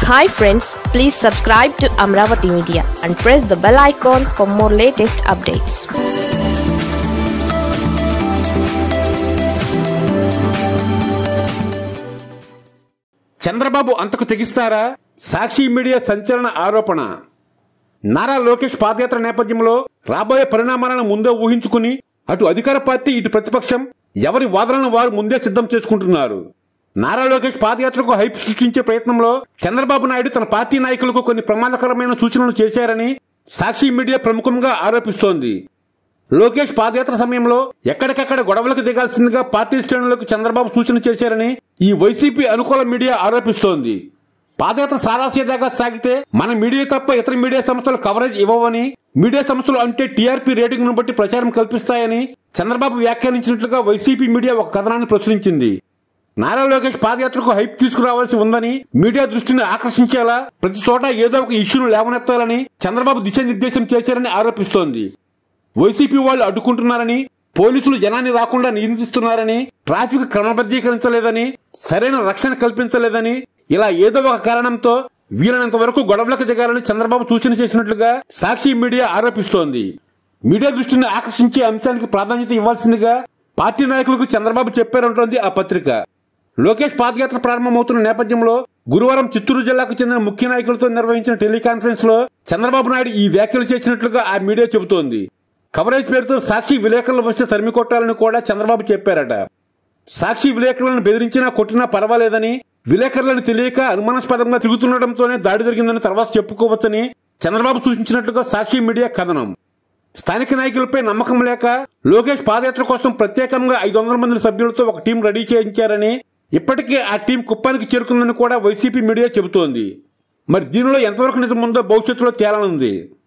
hi friends please subscribe to Amaravati media and press the bell icon for more latest updates Chandrababu అంతకు తెగిస్తారా సాక్షి media సంచలన ఆరోపణ నారా లోకేష్ పాదయాత్ర నేపథ్యంలో రాబోయే పరిణామాలను ముందే ఊహించుకుని అటు అధికార పార్టీ ఇటు ప్రతిపక్షం ఎవరి వాదనలను వారు ముందే సిద్ధం చేసుకుంటున్నారు నారా లోకేష్ పాదయాత్రకు హైప్ సృష్టించే ప్రయత్నంలో చంద్రబాబు నాయుడు తన పార్టీ నాయకులకు కొన్ని ప్రమాదకరమైన సూచనలు చేశారని సాక్షి మీడియా ప్రముఖంగా ఆరోపిస్తోంది లోకేష్ పాదయాత్ర సమయంలో ఎక్కడికక్కడ గొడవలకు దిగాల్సిందిగా పార్టీ శ్రేణులకు చంద్రబాబు సూచన చేశారని ఈ వైసీపీ అనుకూల మీడియా ఆరోపిస్తోంది పాదయాత్ర సారాసీదాగా సాగితే మన మీడియా తప్ప ఇతర మీడియా సంస్థలు కవరేజ్ ఇవ్వవని మీడియా సంస్థలు అంటే టీఆర్పీ రేటింగ్ ను బట్టి ప్రచారం కల్పిస్తాయని చంద్రబాబు వ్యాఖ్యానించినట్లుగా వైసీపీ మీడియా ఒక కథనాన్ని ప్రచురించింది నారా లోకేష్ పాదయాత్రకు హైప్ తీసుకురావాల్సి ఉందని మీడియా దృష్టిని ఆకర్షించేలా ప్రతి చోట ఏదో ఒక ఇష్యూను లేవనెత్తాలని చంద్రబాబు దిశానిర్దేశం చేశారని ఆరోపిస్తోంది వైసీపీ వాళ్ళు అడ్డుకుంటున్నారని పోలీసులు జనాన్ని రాకుండా నియంత్రిస్తున్నారని ట్రాఫిక్ క్రమబద్ధీకరించలేదని సరైన రక్షణ కల్పించలేదని ఇలా ఏదో ఒక కారణంతో వీలైనంత వరకు గొడవలకు దిగాలని చంద్రబాబు సూచన చేసినట్లుగా సాక్షి మీడియా ఆరోపిస్తోంది మీడియా దృష్టిని ఆకర్షించే అంశానికి ప్రాధాన్యత ఇవ్వాల్సిందిగా పార్టీ నాయకులకు చంద్రబాబు చెప్పారంటోంది ఆ పత్రిక లోకేష్ పాదయాత్ర ప్రారంభమవుతున్న నేపథ్యంలో గురువారం చిత్తూరు జిల్లాకు చెందిన ముఖ్య నాయకులతో నిర్వహించిన టెలికాన్ఫరెన్స్ లో చంద్రబాబు నాయుడు ఈ వ్యాఖ్యలు చేసినట్లుగా ఆ మీడియా చెబుతోంది కవరేజ్ పేరుతో సాక్షి విలేకరులు వస్తే తరిమి కొట్టాలని కూడా చంద్రబాబు చెప్పారట సాక్షి విలేకరులను బెదిరించినా కొట్టినా పర్వాలేదని విలేకరులను తెలియక అనుమానాస్పదంగా తిరుగుతుండటంతోనే దాడి జరిగిందని తర్వాత చెప్పుకోవచ్చని చంద్రబాబు సూచించినట్లుగా సాక్షి మీడియా కథనం స్థానిక నాయకులపై నమ్మకం లేక లోకేష్ పాదయాత్ర కోసం ప్రత్యేకంగా ఐదు వందల మంది సభ్యులతో ఒక టీం రెడీ చేయించారని ఇప్పటికే ఆ టీం కుప్పానికి చేరుకుందని కూడా వైసీపీ మీడియా చెబుతోంది మరి దీనిలో ఎంతవరకు నిజం ఉందో భవిష్యత్తులో తేలనుంది